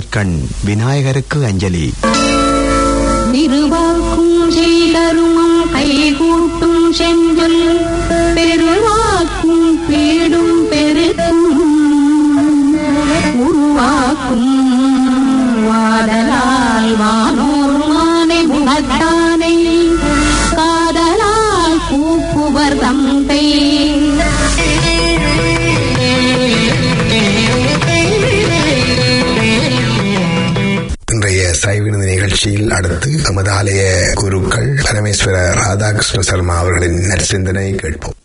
திருவருட்கண் விநாயகருக்கு அஞ்சலி திருவாக்கும் செய்கருமம் கைகூட்டும் செஞ்சொல் பெருவாக்கும் பீடும் பெருக்கும் உருவாக்கும் வாடலால் வானோர் மானை முகத்தானை காதலால் கூப்புவர் தந்தை இன்றைய சைவினது நிகழ்ச்சியில் அடுத்து நமது ஆலய குருக்கள் பரமேஸ்வர ராதாகிருஷ்ண சர்மா அவர்களின் நற்சிந்தனை கேட்போம்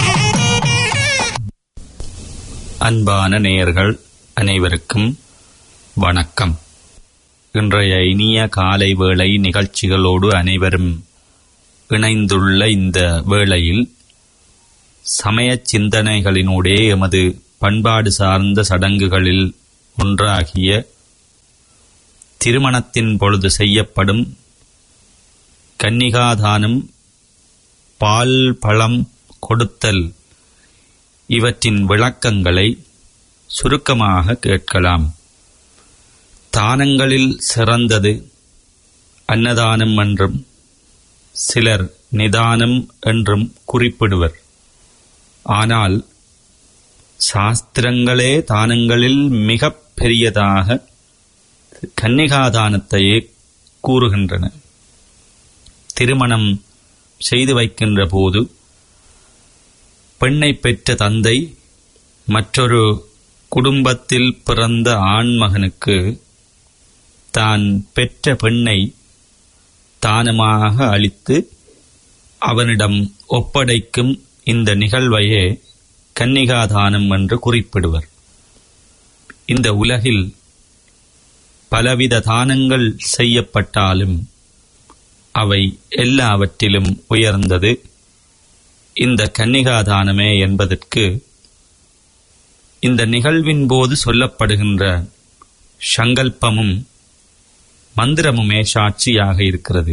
அன்பான நேயர்கள் அனைவருக்கும் வணக்கம் இன்றைய இனிய காலை வேளை நிகழ்ச்சிகளோடு அனைவரும் இணைந்துள்ள இந்த வேளையில் சமய சிந்தனைகளினூடே எமது பண்பாடு சார்ந்த சடங்குகளில் ஒன்றாகிய திருமணத்தின் பொழுது செய்யப்படும் கன்னிகாதானம் பால் பழம் கொடுத்தல் இவற்றின் விளக்கங்களை சுருக்கமாக கேட்கலாம் தானங்களில் சிறந்தது அன்னதானம் என்றும் சிலர் நிதானம் என்றும் குறிப்பிடுவர் ஆனால் சாஸ்திரங்களே தானங்களில் மிகப் பெரியதாக கன்னிகாதானத்தையே கூறுகின்றன திருமணம் செய்து வைக்கின்ற போது பெண்ணை பெற்ற தந்தை மற்றொரு குடும்பத்தில் பிறந்த ஆண்மகனுக்கு தான் பெற்ற பெண்ணை தானமாக அளித்து அவனிடம் ஒப்படைக்கும் இந்த நிகழ்வையே கன்னிகாதானம் என்று குறிப்பிடுவர் இந்த உலகில் பலவித தானங்கள் செய்யப்பட்டாலும் அவை எல்லாவற்றிலும் உயர்ந்தது இந்த கன்னிகாதானமே என்பதற்கு இந்த நிகழ்வின் போது சொல்லப்படுகின்ற சங்கல்பமும் மந்திரமுமே சாட்சியாக இருக்கிறது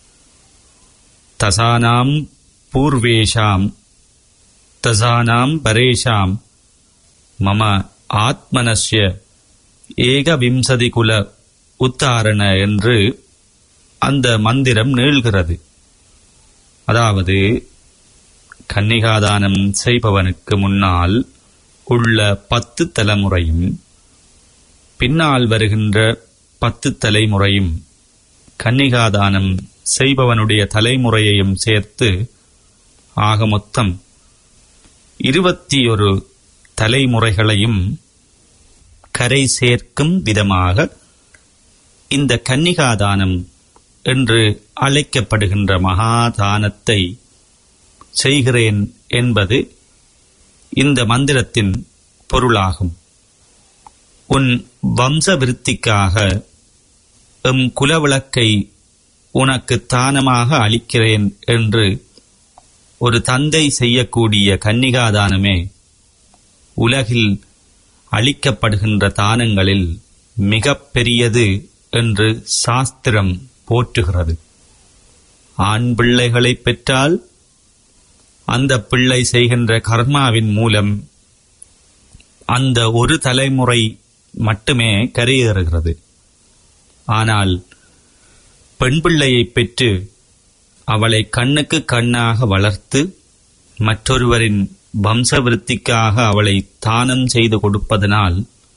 தசானாம் பூர்வேஷாம் தசானாம் பரேஷாம் மம ஆத்மனஸ்ய ஏகவிம்சதி குல உத்தாரண என்று அந்த மந்திரம் நீள்கிறது அதாவது கன்னிகாதானம் செய்பவனுக்கு முன்னால் உள்ள பத்து தலைமுறையும் பின்னால் வருகின்ற பத்து தலைமுறையும் கன்னிகாதானம் செய்பவனுடைய தலைமுறையையும் சேர்த்து ஆக மொத்தம் இருபத்தி ஒரு தலைமுறைகளையும் கரை சேர்க்கும் விதமாக இந்த கன்னிகாதானம் என்று அழைக்கப்படுகின்ற மகாதானத்தை செய்கிறேன் என்பது இந்த மந்திரத்தின் பொருளாகும் உன் வம்ச விருத்திக்காக எம் குலவிளக்கை உனக்கு தானமாக அளிக்கிறேன் என்று ஒரு தந்தை செய்யக்கூடிய கன்னிகாதானமே உலகில் அளிக்கப்படுகின்ற தானங்களில் மிகப் பெரியது என்று சாஸ்திரம் போற்றுகிறது ஆண் பிள்ளைகளை பெற்றால் அந்த பிள்ளை செய்கின்ற கர்மாவின் மூலம் அந்த ஒரு தலைமுறை மட்டுமே கரையேறுகிறது ஆனால் பெண் பிள்ளையை பெற்று அவளை கண்ணுக்கு கண்ணாக வளர்த்து மற்றொருவரின் வம்சவிருத்திக்காக அவளை தானம் செய்து கொடுப்பதனால்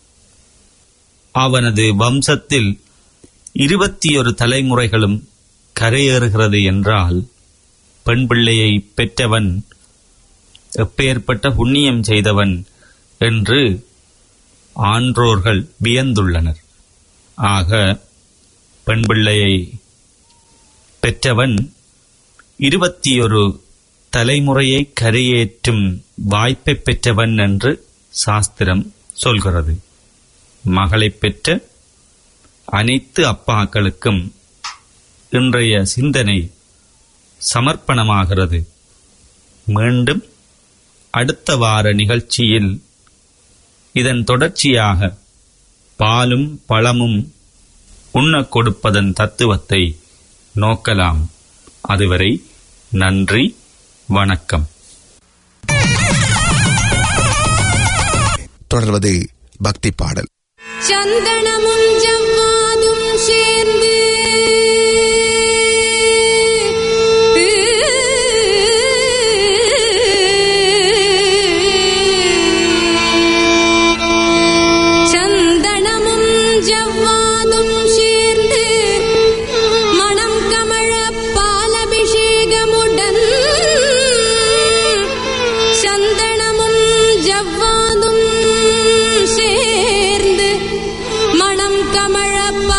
அவனது வம்சத்தில் இருபத்தி ஒரு தலைமுறைகளும் கரையேறுகிறது என்றால் பெண் பிள்ளையை பெற்றவன் எப்பேற்பட்ட புண்ணியம் செய்தவன் என்று ஆன்றோர்கள் வியந்துள்ளனர் ஆக பெண் பிள்ளையை பெற்றவன் இருபத்தி ஒரு தலைமுறையை கரையேற்றும் வாய்ப்பை பெற்றவன் என்று சாஸ்திரம் சொல்கிறது மகளை பெற்ற அனைத்து அப்பாக்களுக்கும் இன்றைய சிந்தனை சமர்ப்பணமாகிறது மீண்டும் அடுத்த வார நிகழ்ச்சியில் இதன் தொடர்ச்சியாக பாலும் பழமும் உண்ணக் கொடுப்பதன் தத்துவத்தை நோக்கலாம் அதுவரை நன்றி வணக்கம் தொடர்வது பக்தி பாடல் சந்தனமும் ஜவ்வாதும் சேர்ந்து சந்தனமும் ஜவ்வாதும் சேர்ந்து மணம் கமழ பாலபிஷேகமுடன் சந்தனமும் ஜவ்வாதும் சேர்ந்து மணம் கமழ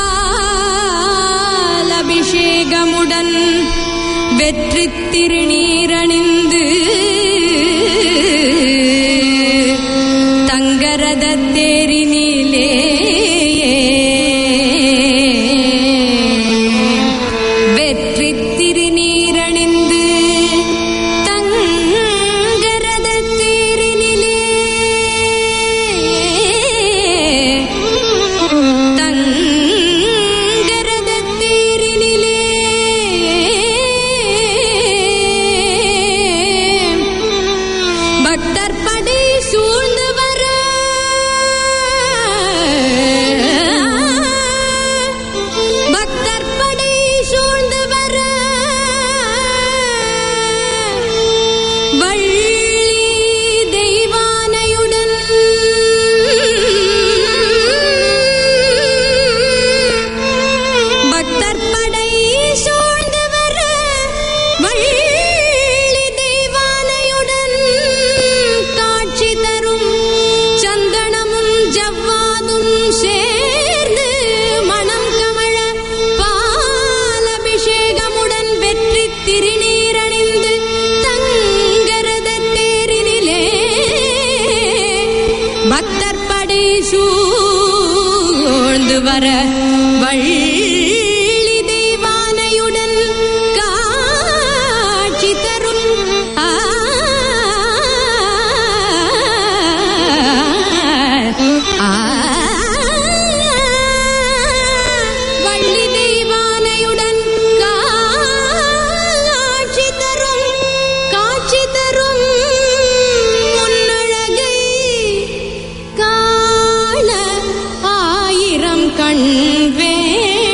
பாலபிஷேகமுடன் வெற்றி திருநீரணிந்து தங்கரத தேரினிலே வெற்றி திருநீரணிந்து தங்கரத தேரினிலே தங்கரத தேரினிலே பக்தர் படை சூழ்ந்து வர பக்தர் படை சூழ்ந்து வர வள்ளி தெய்வானையுடன் பக்தர் படை சூழ்ந்து வர வள்ளி தெய்வானையுடன் காட்சி தரும் சந்தனமும் ஜவ்வாதும் சேர்ந்து மணம் கமழ பாலபிஷேகமுடன் வெற்றி திருநீரணிந்து தங்கரத தேரினிலே பக்தர் படை சூழ்ந்து வர வள்ளி தெய்வானையுடன் காட்சி தரும் ஆ, ஆ, வள்ளி தெய்வானையுடன் காட்சி தரும் காட்சி தரும் முன்னழகை காண ஆயிரம் கண் வேண்டும்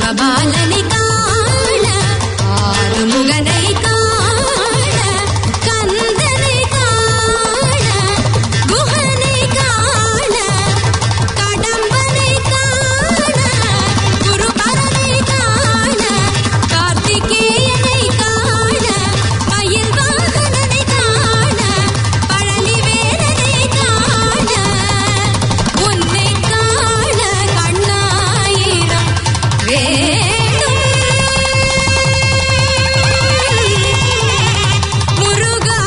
கபாலனை காண ஆறுமுகனை காண கந்தனை காண குஹனை காண கடம்பனை காண குருபரனை காண கார்த்திகேயனை காண மயில் வாகனனை காண பழனிவேலனை காண உன்னை காண கண்ணாயிரம் வேணும் முருகா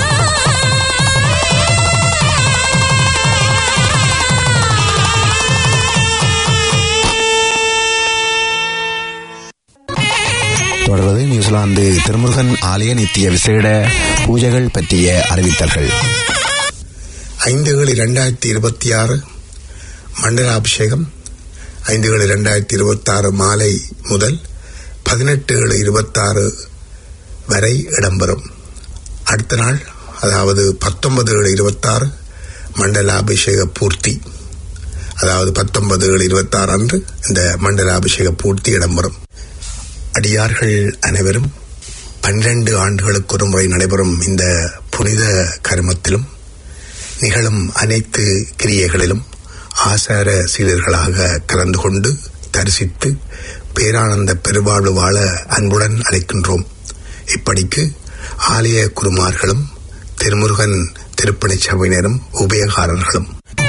தொடர்வது நியூசிலாந்து திருமுருகன் ஆலய நித்திய விசேட பூஜைகள் பற்றிய அறிவித்தல்கள் ஐந்து ஏழு இரண்டாயிரத்தி இருபத்தி ஆறு மண்டலாபிஷேகம் ஐந்து ஏழு இரண்டாயிரத்தி இருபத்தி ஆறு மாலை முதல் பதினெட்டு ஏழு இருபத்தாறு வரை இடம்பெறும் அடுத்த நாள் அதாவது பத்தொன்பது ஏழு இருபத்தாறு மண்டலாபிஷேக பூர்த்தி அதாவது பத்தொன்பது ஏழு இருபத்தாறு அன்று இந்த மண்டலாபிஷேக பூர்த்தி இடம்பெறும் அடியார்கள் அனைவரும் பன்னிரண்டு ஆண்டுகளுக்கு ஒரு முறை நடைபெறும் இந்த புனித கர்மத்திலும் நிகழும் அனைத்து கிரியைகளிலும் ஆசார சீடர்களாக கலந்து கொண்டு தரிசித்து பேரானந்த பெருவாழ்வு வாழ அன்புடன் அழைக்கின்றோம் இப்படிக்கு ஆலய குருமார்களும் திருமுருகன் திருப்பணிச் சபையினரும் உபயகாரர்களும்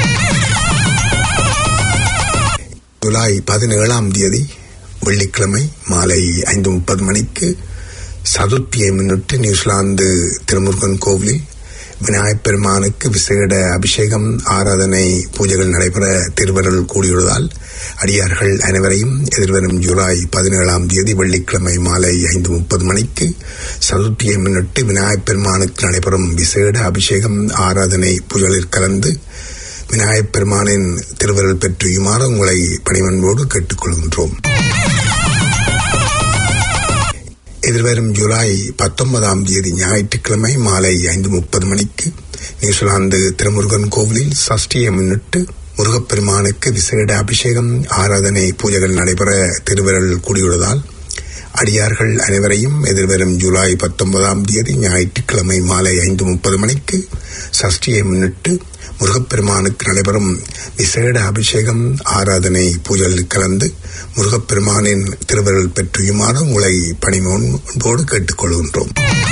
ஜூலை பதினேழாம் தேதி வெள்ளிக்கிழமை மாலை ஐந்து முப்பது மணிக்கு சதுர்த்தியை முன்னிட்டு நியூசிலாந்து திருமுருகன் கோவிலில் விநாயகப் பெருமானுக்கு விசேட அபிஷேகம் ஆராதனை பூஜைகள் நடைபெற திருவருள் கூடியுள்ளதால் அடியார்கள் அனைவரையும் எதிர்வரும் ஜூலை பதினேழாம் தேதி வெள்ளிக்கிழமை மாலை ஐந்து முப்பது மணிக்கு சதுர்த்தியை முன்னிட்டு விநாயகப் பெருமானுக்கு நடைபெறும் விசேட அபிஷேகம் ஆராதனை பூஜைகளில் கலந்து விநாயகப் பெருமானின் திருவருள் பெற்றியுமாறு உங்களை பணிவன்போடு கேட்டுக்கொள்கின்றோம் எதிர்வரும் ஜூலை பத்தொன்பதாம் தேதி ஞாயிற்றுக்கிழமை மாலை ஐந்து முப்பது மணிக்கு நியூசிலாந்து திருமுருகன் கோவிலில் சஷ்டியை முன்னிட்டு முருகப்பெருமானுக்கு விசேட அபிஷேகம் ஆராதனை பூஜைகள் நடைபெற திருவிரல் கூடியுள்ளதால் அடியார்கள் அனைவரையும் எதிர்வரும் ஜூலை பத்தொன்பதாம் தேதி ஞாயிற்றுக்கிழமை மாலை ஐந்து முப்பது மணிக்கு சஷ்டியை முன்னிட்டு முருகப்பெருமானுக்கு நடைபெறும் விசேட அபிஷேகம் ஆராதனை பூஜையில் கலந்து முருகப்பெருமானின் திருவருள் பெற்றியுமாறு உங்களை பணிமோன்போடு கேட்டுக்கொள்கின்றோம்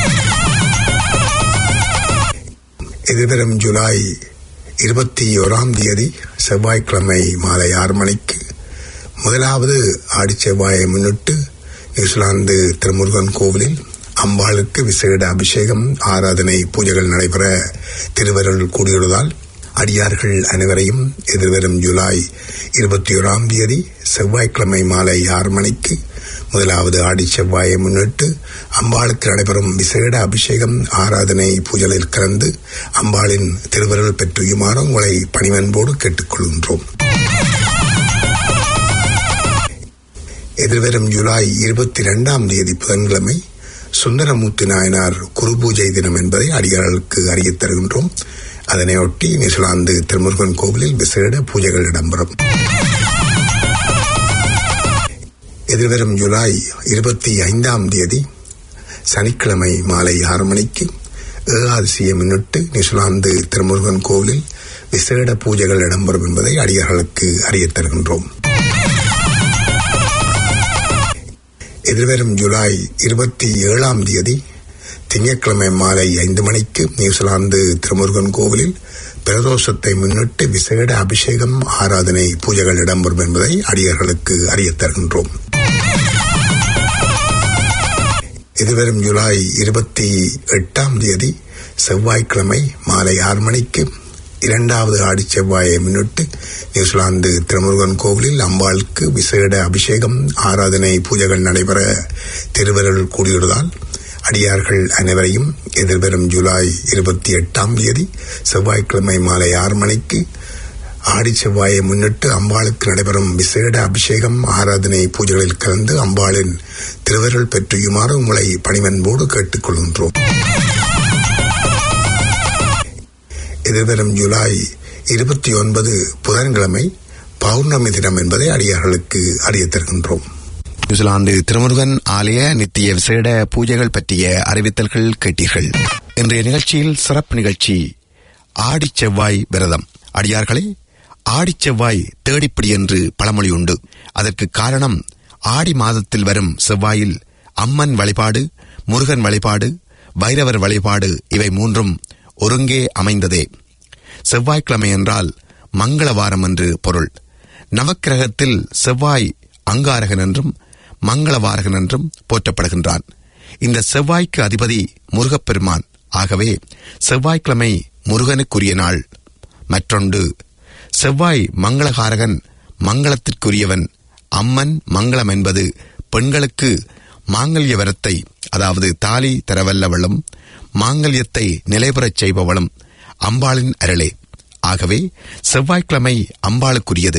எதிர்வரும் ஜூலை இருபத்தி ஓராம் தேதி செவ்வாய்க்கிழமை மாலை ஆறு மணிக்கு முதலாவது ஆடி செவ்வாயை முன்னிட்டு நியூசிலாந்து திருமுருகன் கோவிலில் அம்பாளுக்கு விசேட அபிஷேகம் ஆராதனை பூஜைகள் நடைபெற திருவருள் கூடியுள்ளதால் அடியார்கள் அனைவரையும் எதிர்வரும் ஜூலை இருபத்தி ஓராம் தேதி செவ்வாய்க்கிழமை மாலை ஆறு மணிக்கு முதலாவது ஆடி செவ்வாயை முன்னிட்டு அம்பாளுக்கு நடைபெறும் விசேட அபிஷேகம் ஆராதனை பூஜைகளில் கலந்து அம்பாளின் திருவருள் பெற்றியுமாறு உங்களை பணிவன்போடு கேட்டுக்கொள்கின்றோம் எதிர்வரும் ஜூலை இருபத்தி இரண்டாம் தேதி புதன்கிழமை சுந்தரமூர்த்தி நாயனார் குரு பூஜை தினம் என்பதை அடியார்களுக்கு அறியத் தருகின்றோம் அதனையொட்டி நியூசிலாந்து திருமுருகன் கோவிலில் விசேட பூஜைகள் இடம்பெறும் எதிர்வரும் ஜூலை இருபத்தி ஐந்தாம் தேதி சனிக்கிழமை மாலை ஆறு மணிக்கு ஏகாதசியை முன்னிட்டு நியூசிலாந்து திருமுருகன் கோவிலில் விசேட பூஜைகள் இடம்பெறும் என்பதை அடியார்களுக்கு அறியத் தருகின்றோம் எதிர்வரும் ஜூலை இருபத்தி ஏழாம் தேதி திங்கட்கிழமை மாலை ஐந்து மணிக்கு நியூசிலாந்து திருமுருகன் கோவிலில் பிரதோஷத்தை முன்னிட்டு விசேட அபிஷேகம் ஆராதனை பூஜைகள் இடம்பெறும் என்பதை அடியர்களுக்கு அறியத் தருகின்றோம் எதிர்வரும் ஜூலை இருபத்தி எட்டாம் தேதி செவ்வாய்க்கிழமை மாலை ஆறு மணிக்கு இரண்டாவது ஆடி செவ்வாயை முன்னிட்டு நியூசிலாந்து திருமுருகன் கோவிலில் அம்பாளுக்கு விசேட அபிஷேகம் ஆராதனை பூஜைகள் நடைபெற திருவருள் கூடியுள்ளதால் அடியார்கள் அனைவரையும் எதிர்வரும் ஜூலை இருபத்தி எட்டாம் தேதி செவ்வாய்க்கிழமை மாலை ஆறு மணிக்கு ஆடி செவ்வாயை முன்னிட்டு அம்பாளுக்கு நடைபெறும் விசேட அபிஷேகம் ஆராதனை பூஜைகளில் கலந்து அம்பாளின் திருவருள் பெற்றியுமாறு உங்களை பணிவன்போடு கேட்டுக்கொள்கின்றோம் எதிர்வரும் ஜூலை இருபத்தி ஒன்பது புதன்கிழமை பௌர்ணமி தினம் என்பதை அடியார்களுக்கு அறியத் தருகின்றோம் நியூசிலாந்து திருமுருகன் ஆலய நித்திய விசேட பூஜைகள் பற்றிய அறிவித்தல்கள் கேட்டீர்கள் இன்றைய நிகழ்ச்சியில் சிறப்பு நிகழ்ச்சி ஆடிச் செவ்வாய் விரதம் அடியார்களே ஆடிச் செவ்வாய் தேடிப்பிடி என்று பழமொழி உண்டு அதற்கு காரணம் ஆடி மாதத்தில் வரும் செவ்வாயில் அம்மன் வழிபாடு முருகன் வழிபாடு பைரவர் வழிபாடு இவை மூன்றும் ஒருங்கே அமைந்ததே செவ்வாய்க்கிழமை என்றால் மங்களவாரம் என்று பொருள் நவக்கிரகத்தில் செவ்வாய் அங்காரகன் என்றும் மங்களவாரகன் என்றும் போற்றப்படுகின்றான் இந்த செவ்வாய்க்கு அதிபதி முருகப்பெருமான் ஆகவே செவ்வாய்க்கிழமை முருகனுக்குரிய நாள் மற்றொன்று செவ்வாய் மங்களகாரகன் மங்களத்திற்குரியவன் அம்மன் மங்களம் என்பது பெண்களுக்கு மாங்கல்ய வரத்தை அதாவது தாலி தரவல்லவளும் மாங்கல்யத்தை நிலைபெறச் செய்பவளும் அம்பாளின் அருளே ஆகவே செவ்வாய்க்கிழமை அம்பாளுக்குரியது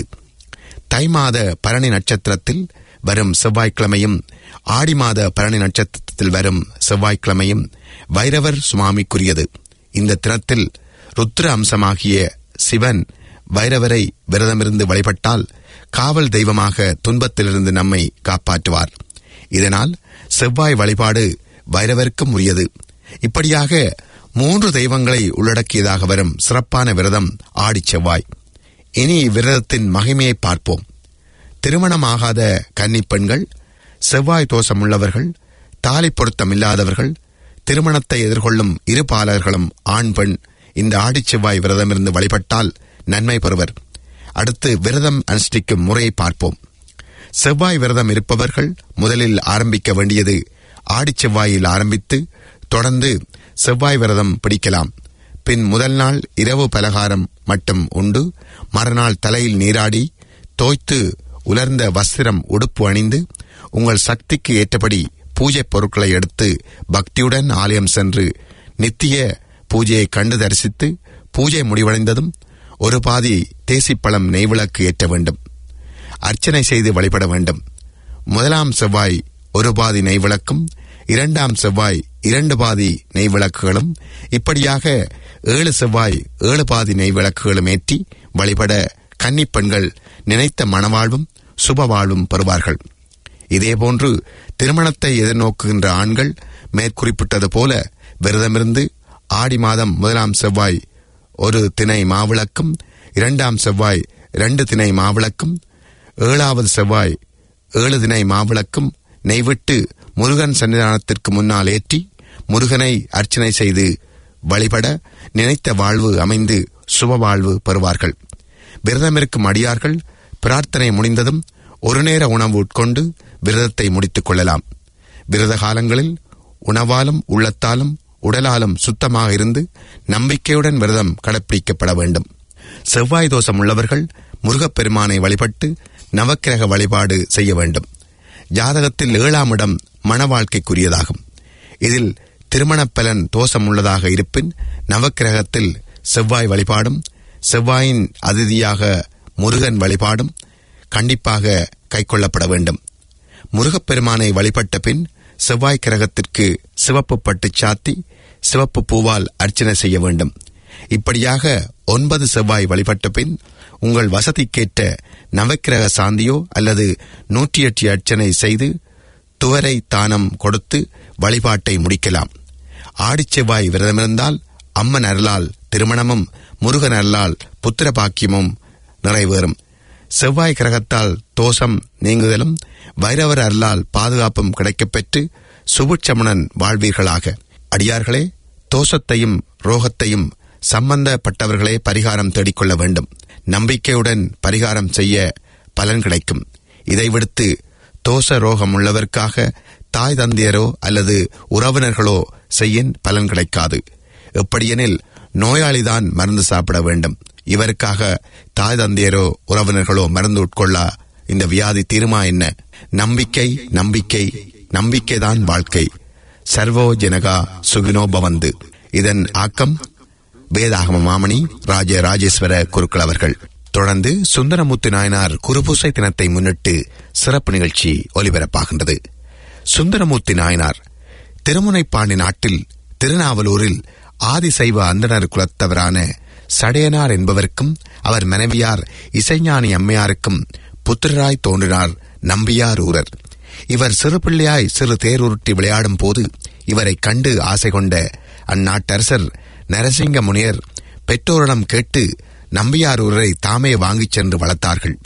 தை மாத பரணி நட்சத்திரத்தில் வரும் செவ்வாய்க்கிழமையும் ஆடி மாத பரணி நட்சத்திரத்தில் வரும் செவ்வாய்க்கிழமையும் வைரவர் சுவாமிக்குரியது இந்த தினத்தில் ருத்ர அம்சமாகிய சிவன் வைரவரை விரதமிருந்து வழிபட்டால் காவல் தெய்வமாக துன்பத்திலிருந்து நம்மை காப்பாற்றுவார் இதனால் செவ்வாய் வழிபாடு வைரவருக்கும் உரியது இப்படியாக மூன்று தெய்வங்களை உள்ளடக்கியதாக வரும் சிறப்பான விரதம் ஆடிச் செவ்வாய் இனி விரதத்தின் மகிமையை பார்ப்போம் திருமணமாகாத கன்னிப் பெண்கள் செவ்வாய் தோஷமுள்ளவர்கள் தாலி பொருத்தமில்லாதவர்கள் திருமணத்தை எதிர்கொள்ளும் இரு பாலர்களும் ஆண் பெண் இந்த ஆடிச் செவ்வாய் விரதமிருந்து வழிபட்டால் நன்மை பெறுவர் அடுத்து விரதம் அனுஷ்டிக்கும் முறையை பார்ப்போம் செவ்வாய் விரதம் இருப்பவர்கள் முதலில் ஆரம்பிக்க வேண்டியது ஆடிச் செவ்வாயில் ஆரம்பித்து தொடர்ந்து செவ்வாய் விரதம் பிடிக்கலாம் பின் முதல் நாள் இரவு பலகாரம் மட்டும் உண்டு மறுநாள் தலையில் நீராடி தோய்த்து உலர்ந்த வஸ்திரம் உடுப்பு அணிந்து உங்கள் சக்திக்கு ஏற்றபடி பூஜை பொருட்களை எடுத்து பக்தியுடன் ஆலயம் சென்று நித்திய பூஜையை கண்டு தரிசித்து பூஜை முடிவடைந்ததும் ஒரு பாதி தேசிப்பழம் நெய்விளக்கு ஏற்ற வேண்டும் அர்ச்சனை செய்து வழிபட வேண்டும் முதலாம் செவ்வாய் ஒரு பாதி நெய்விளக்கும் இரண்டாம் செவ்வாய் இரண்டு பாதி நெய்விளக்குகளும் இப்படியாக ஏழு செவ்வாய் ஏழு பாதி நெய்விளக்குகளும் ஏற்றி வழிபட கன்னிப் பெண்கள் நினைத்த மணவாழ்வும் சுபவாழ்வும் பெறுவார்கள் இதேபோன்று திருமணத்தை எதிர்நோக்குகின்ற ஆண்கள் மேற்குறிப்பிட்டது போல விரதமிருந்து ஆடி மாதம் முதலாம் செவ்வாய் ஒரு திணை மாவிளக்கும் இரண்டாம் செவ்வாய் இரண்டு திணை மாவிளக்கும் ஏழாவது செவ்வாய் ஏழு திணை மாவிளக்கும் நெய்விட்டு முருகன் சன்னிதானத்திற்கு முன்னால் ஏற்றி முருகனை அர்ச்சனை செய்து வழிபட நினைத்த வாழ்வு அமைந்து சுப வாழ்வு பெறுவார்கள் விரதமிருக்கும் அடியார்கள் பிரார்த்தனை முடிந்ததும் ஒரு நேர உணவு உட்கொண்டு விரதத்தை முடித்துக் கொள்ளலாம் விரத காலங்களில் உணவாலும் உள்ளத்தாலும் உடலாலும் சுத்தமாக இருந்து நம்பிக்கையுடன் விரதம் கடைப்பிடிக்கப்பட வேண்டும் செவ்வாய் தோஷம் உள்ளவர்கள் முருகப்பெருமானை வழிபட்டு நவக்கிரக வழிபாடு செய்ய வேண்டும் ஜாதகத்தில் ஏழாம் இடம் மன வாழ்க்கைக்குரியதாகும் இதில் திருமணப் பலன் தோஷம் உள்ளதாக இருப்பின் நவக்கிரகத்தில் செவ்வாய் வழிபாடும் செவ்வாயின் அதிதியாக முருகன் வழிபாடும் கண்டிப்பாக கைக்கொள்ளப்பட வேண்டும் முருகப்பெருமானை வழிபட்ட பின் செவ்வாய் கிரகத்திற்கு சிவப்பு பட்டு சாத்தி சிவப்பு பூவால் அர்ச்சனை செய்ய வேண்டும் இப்படியாக ஒன்பது செவ்வாய் வழிபட்ட பின் உங்கள் வசதிக்கேற்ற நவக்கிரக சாந்தியோ அல்லது நூற்றி எட்டு அர்ச்சனை செய்து துவரை தானம் கொடுத்து வழிபாட்டை முடிக்கலாம் ஆடிச் செவ்வாய் விரதமிருந்தால் அம்மன் அருளால் திருமணமும் முருகன் அருளால் புத்திர பாக்கியமும் நிறைவேறும் செவ்வாய் கிரகத்தால் தோஷம் நீங்குதலும் வைரவர் அருளால் பாதுகாப்பும் கிடைக்கப்பெற்று சுபுட்சமணன் வாழ்வீர்களாக அடியார்களே தோஷத்தையும் ரோகத்தையும் சம்பந்தப்பட்டவர்களே பரிகாரம் தேடிக்கொள்ள வேண்டும் நம்பிக்கையுடன் பரிகாரம் செய்ய பலன் கிடைக்கும் இதை விடுத்து தோஷ ரோகம் உள்ளவர்க்காக தாய் தந்தையரோ அல்லது உறவினர்களோ செய்யின் பலன் கிடைக்காது எப்படியெனில் நோயாளிதான் மருந்து சாப்பிட வேண்டும் இவருக்காக தாய் தந்தையரோ உறவினர்களோ மருந்து உட்கொள்ளா இந்த வியாதி தீருமா என்ன நம்பிக்கை நம்பிக்கை நம்பிக்கைதான் வாழ்க்கை சர்வோ ஜனகா சுகினோ பவந்து இதன் ஆக்கம் வேதாகம மாமணி ராஜ ராஜேஸ்வர குருக்கள் அவர்கள் தொடர்ந்து சுந்தரமுத்து நாயனார் குருபூசை தினத்தை முன்னிட்டு சிறப்பு நிகழ்ச்சி ஒலிபரப்பாகின்றது சுந்தரமூர்த்தி நாயனார் திருமுனைப்பாண்டி நாட்டில் திருநாவலூரில் ஆதிசைவ அந்தணர் குலத்தவரான சடையனார் என்பவருக்கும் அவர் மனைவியார் இசைஞானி அம்மையாருக்கும் புத்திரராய் தோன்றினார் நம்பியார் ஊரர் இவர் சிறு பிள்ளையாய் சிறு தேருருட்டி விளையாடும் போது இவரை கண்டு ஆசை கொண்ட அந்நாட்டரசர் நரசிங்க முனியர் பெற்றோரிடம் கேட்டு நம்பியாரூரரை தாமே வாங்கிச் சென்று வளர்த்தார்கள்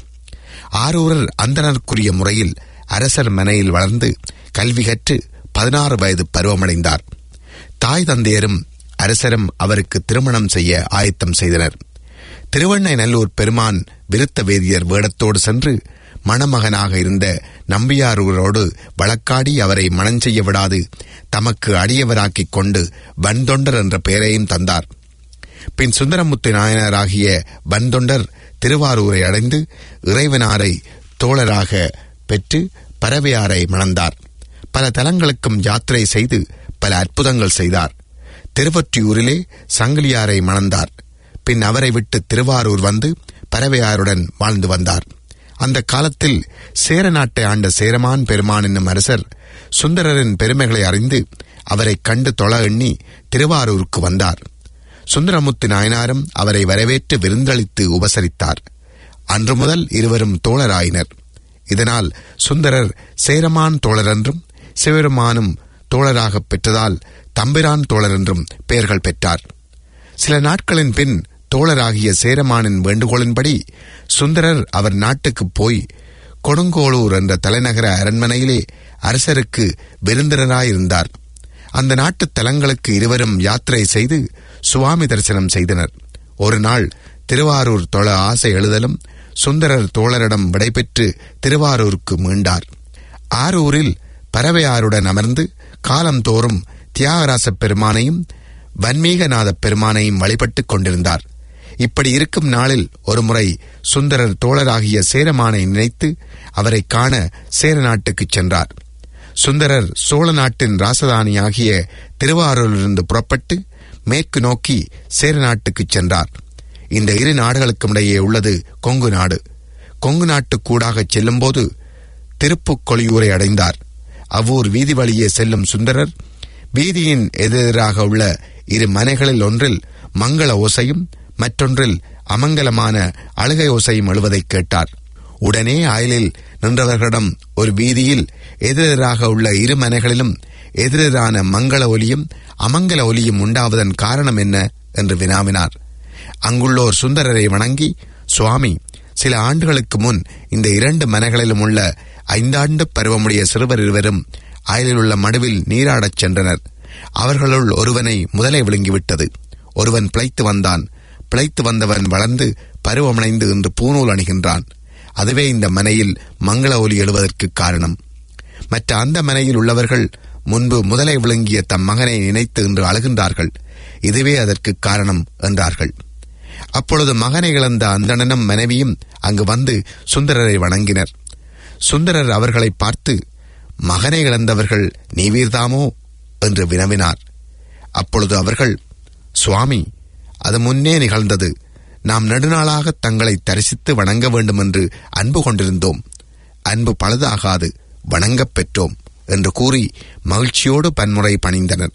ஆரூரர் அந்தனருக்குரிய முறையில் அரசர் மனையில் வளர்ந்து கல்வி கற்று பதினாறு வயது பருவமடைந்தார் தாய் தந்தையரும் அரசரும் அவருக்கு திருமணம் செய்ய ஆயத்தம் செய்தனர் திருவண்ணை நல்லூர் பெருமான் விருத்த வேதியர் வேடத்தோடு சென்று மணமகனாக இருந்த நம்பியாரூரோடு வழக்காடி அவரை மணம் செய்ய விடாது தமக்கு அடியவராக்கிக் கொண்டு வன்தொண்டர் என்ற பெயரையும் தந்தார் பின் சுந்தரமுத்து நாயனாராகிய வன்தொண்டர் திருவாரூரை அடைந்து இறைவனாரை தோழராக பெற்று பறவையாரை மணந்தார் பல தலங்களுக்கும் யாத்திரை செய்து பல அற்புதங்கள் செய்தார் திருவொற்றியூரிலே சங்கிலியாரை மணந்தார் பின் அவரை விட்டு திருவாரூர் வந்து பறவையாருடன் வாழ்ந்து வந்தார் அந்த காலத்தில் சேர நாட்டை ஆண்ட சேரமான் பெருமான் என்னும் அரசர் சுந்தரரின் பெருமைகளை அறிந்து அவரை கண்டு தொழ எண்ணி திருவாரூருக்கு வந்தார் சுந்தரமுத்து நாயனாரும் அவரை வரவேற்று விருந்தளித்து உபசரித்தார் அன்று முதல் இருவரும் தோழராயினர் இதனால் சுந்தரர் சேரமான் தோழர் என்றும் சிவருமானும் தோழராகப் பெற்றதால் தம்பிரான் தோழர் என்றும் பெயர்கள் பெற்றார் சில நாட்களின் பின் தோழராகிய சேரமானின் வேண்டுகோளின்படி சுந்தரர் அவர் நாட்டுக்குப் போய் கொடுங்கோளூர் என்ற தலைநகர அரண்மனையிலே அரசருக்கு விருந்தினராயிருந்தார் அந்த நாட்டு தலங்களுக்கு இருவரும் யாத்திரை செய்து சுவாமி தரிசனம் செய்தனர் ஒரு நாள் திருவாரூர் தொழ ஆசை எழுதலும் சுந்தரர் தோழரிடம் விடைபெற்று திருவாரூருக்கு மீண்டார் ஆரூரில் பறவையாருடன் அமர்ந்து காலந்தோறும் தியாகராசப் பெருமானையும் வன்மீகநாதப் பெருமானையும் வழிபட்டுக் கொண்டிருந்தார் இப்படி இருக்கும் நாளில் ஒருமுறை சுந்தரர் தோழராகிய சேரமானை நினைத்து அவரை காண சேர நாட்டுக்குச் சென்றார் சுந்தரர் சோழ நாட்டின் ராசதானியாகிய திருவாரூரிலிருந்து புறப்பட்டு மேற்கு நோக்கி சேர நாட்டுக்குச் சென்றார் இந்த இரு நாடுகளுக்கும் இடையே உள்ளது கொங்கு நாடு கொங்கு நாட்டுக்கூடாகச் செல்லும்போது திருப்புக்கொழியூரை அடைந்தார் அவ்வூர் வீதி வழியே செல்லும் சுந்தரர் வீதியின் எதிராக உள்ள இரு மனைகளில் ஒன்றில் மங்கள ஓசையும் மற்றொன்றில் அமங்கலமான அழுகை ஓசையும் எழுவதைக் கேட்டார் உடனே அயலில் நின்றவர்களிடம் ஒரு வீதியில் எதிரெதிராக உள்ள இரு மனைகளிலும் எதிரெதிரான மங்கள ஒலியும் அமங்கல ஒலியும் உண்டாவதன் காரணம் என்ன என்று வினாவினார் அங்குள்ளோர் சுந்தரரை வணங்கி சுவாமி சில ஆண்டுகளுக்கு முன் இந்த இரண்டு மனைகளிலும் உள்ள ஐந்தாண்டு பருவமுடைய சிறுவர் இருவரும் அயலில் உள்ள மடுவில் நீராடச் சென்றனர் அவர்களுள் ஒருவனை முதலை விழுங்கிவிட்டது ஒருவன் பிழைத்து வந்தான் பிழைத்து வந்தவன் வளர்ந்து பருவமடைந்து இன்று பூநூல் அணிகின்றான் அதுவே இந்த மனையில் மங்கள ஒலி எழுவதற்கு காரணம் மற்ற அந்த மனையில் உள்ளவர்கள் முன்பு முதலை விழுங்கிய தம் மகனை நினைத்து இன்று அழுகின்றார்கள் இதுவே அதற்கு காரணம் என்றார்கள் அப்பொழுது மகனை இழந்த அந்தணனும் மனைவியும் அங்கு வந்து சுந்தரரை வணங்கினர் சுந்தரர் அவர்களை பார்த்து மகனை இழந்தவர்கள் நீவீர்தாமோ என்று வினவினார் அப்பொழுது அவர்கள் சுவாமி அது முன்னே நிகழ்ந்தது நாம் நெடுநாளாக தங்களை தரிசித்து வணங்க வேண்டும் என்று அன்பு கொண்டிருந்தோம் அன்பு பழுதாகாது வணங்கப் பெற்றோம் என்று கூறி மகிழ்ச்சியோடு பன்முறை பணிந்தனர்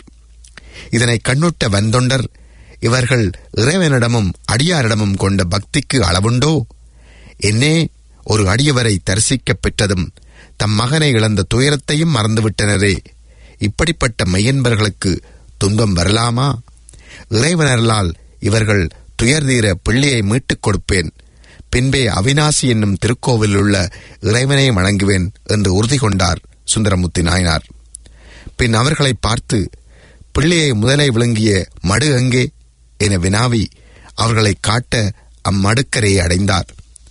இதனை கண்ணுட்ட வந்தொண்டர் இவர்கள் இறைவனிடமும் அடியாரிடமும் கொண்ட பக்திக்கு அளவுண்டோ என்னே ஒரு அடியவரை தரிசிக்கப் பெற்றதும் தம் மகனை இழந்த துயரத்தையும் மறந்துவிட்டனரே இப்படிப்பட்ட மையன்பர்களுக்கு துன்பம் வரலாமா இறைவனர்களால் இவர்கள் துயர்தீர பிள்ளையை மீட்டுக் கொடுப்பேன் பின்பே அவினாசி என்னும் திருக்கோவிலில் உள்ள இறைவனை வணங்குவேன் என்று உறுதி கொண்டார் சுந்தரமுத்தி நாயனார் பின் அவர்களை பார்த்து பிள்ளையை முதலை விழுங்கிய மடு எங்கே என வினாவி அவர்களை காட்ட அம்மடுக்கரையை அடைந்தார்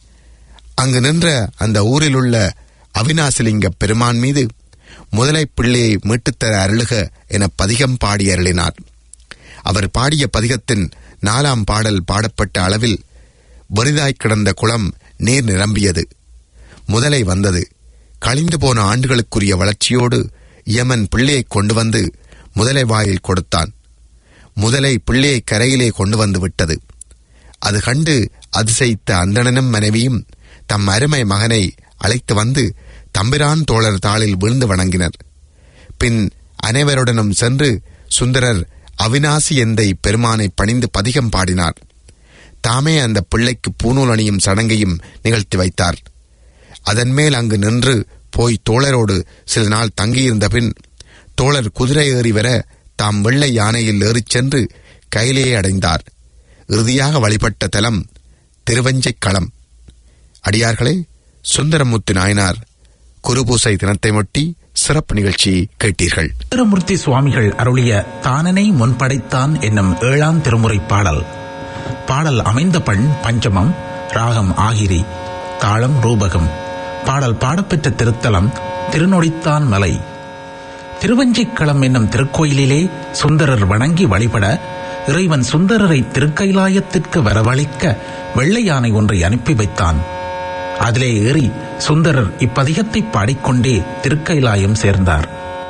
அங்கு நின்ற அந்த ஊரில் உள்ள அவினாசிலிங்க பெருமான் மீது முதலை பிள்ளையை மீட்டுத்தர அருளுக என பதிகம் பாடி அருளினார் அவர் பாடிய பதிகத்தின் நாலாம் பாடல் பாடப்பட்ட அளவில் வரிதாய் கிடந்த குளம் நீர் நிரம்பியது முதலை வந்தது கழிந்து போன ஆண்டுகளுக்குரிய வளர்ச்சியோடு யமன் பிள்ளையை கொண்டு வந்து முதலை வாயில் கொடுத்தான் முதலை பிள்ளையை கரையிலே கொண்டு வந்து விட்டது அது கண்டு அதிசயித்த அந்தணனும் மனைவியும் தம் அருமை மகனை அழைத்து வந்து தம்பிரான் தோழர் தாளில் விழுந்து வணங்கினர் பின் அனைவருடனும் சென்று சுந்தரர் அவினாசி எந்தை பெருமானை பணிந்து பதிகம் பாடினார் தாமே அந்த பிள்ளைக்கு பூநூல் அணியும் சடங்கையும் நிகழ்த்தி வைத்தார் அதன் மேல் அங்கு நின்று போய் தோழரோடு சில நாள் தங்கியிருந்த பின் தோழர் குதிரை ஏறி வர தாம் வெள்ளை யானையில் ஏறிச் சென்று கையிலேயே அடைந்தார் இறுதியாக வழிபட்ட தலம் திருவஞ்சைக் களம் அடியார்களே சுந்தரமுத்து நாயனார் குருபூசை தினத்தையொட்டி சிறப்பு நிகழ்ச்சி கேட்டீர்கள் சுந்தரமூர்த்தி சுவாமிகள் அருளிய தானனை முன்படைத்தான் என்னும் ஏழாம் திருமுறை பாடல் பாடல் அமைந்த பண் பஞ்சமம் ராகம் ஆகிரி தாளம் ரூபகம் பாடல் பாடப்பெற்ற திருத்தலம் திருநொடித்தான் மலை திருவஞ்சிக்களம் என்னும் திருக்கோயிலிலே சுந்தரர் வணங்கி வழிபட இறைவன் சுந்தரரை திருக்கைலாயத்திற்கு வரவழைக்க வெள்ளை யானை ஒன்றை அனுப்பி வைத்தான் அதிலே ஏறி சுந்தரர் இப்பதிகத்தை பாடிக்கொண்டே திருக்கைலாயம் சேர்ந்தார்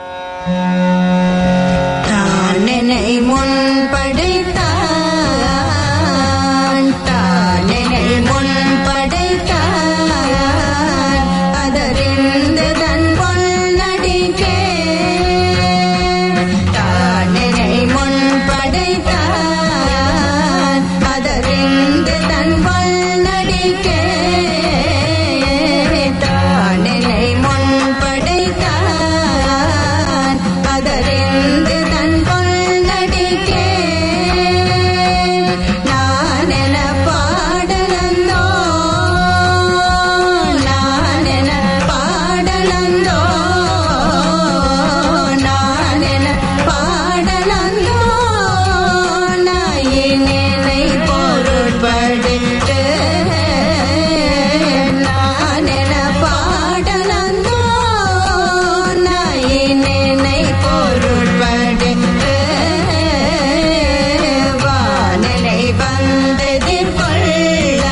தானனை முன் படைத்தான் தானனை முன் படைத்தான் அதறிந்து தன் பொன்னடிக்கே தானனை முன் படைத்தான் அதறிந்து தன் பொன்னடிக்கே தானனை முன் படைத்தான் அதறிந்து தன் பொன்னடிக்கே நானென பாடலந்தோ நானென பாடலந்தோ நானென பாடலந்தோ நாயினை பொருட்படுத்து நானென பாடலந்தோ நாயினை பொருட்படுத்து வானனை வந்ததிற்கொள்ள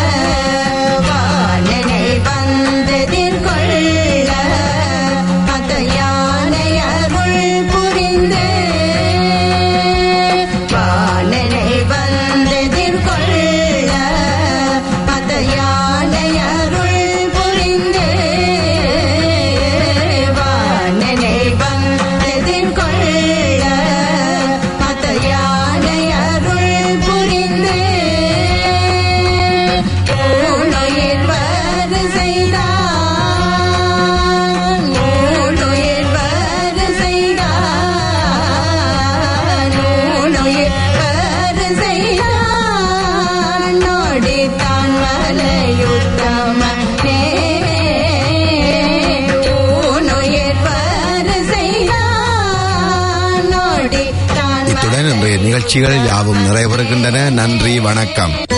வானனை வந்ததிற்கொள்ள அத யானை அருள் புரிந்து வானனை வந்ததிற்கொள்ள அத யானை அருள் புரிந்து வானனை வந்ததிற்கொள்ள அத யானை அருள் புரிந்து ஊனுயிர் வரு செய்தான் ஊனுயிர் வரு செய்தான் ஊனுயிர் வரு செய்தான் நோடித்தான் மலையுத்தமனே ஊனுயிர் வரு செய்தான் நோடித்தான் இத்துடன் இன்றைய நிகழ்ச்சிகள் யாவும் நிறைவருகின்றன நன்றி வணக்கம்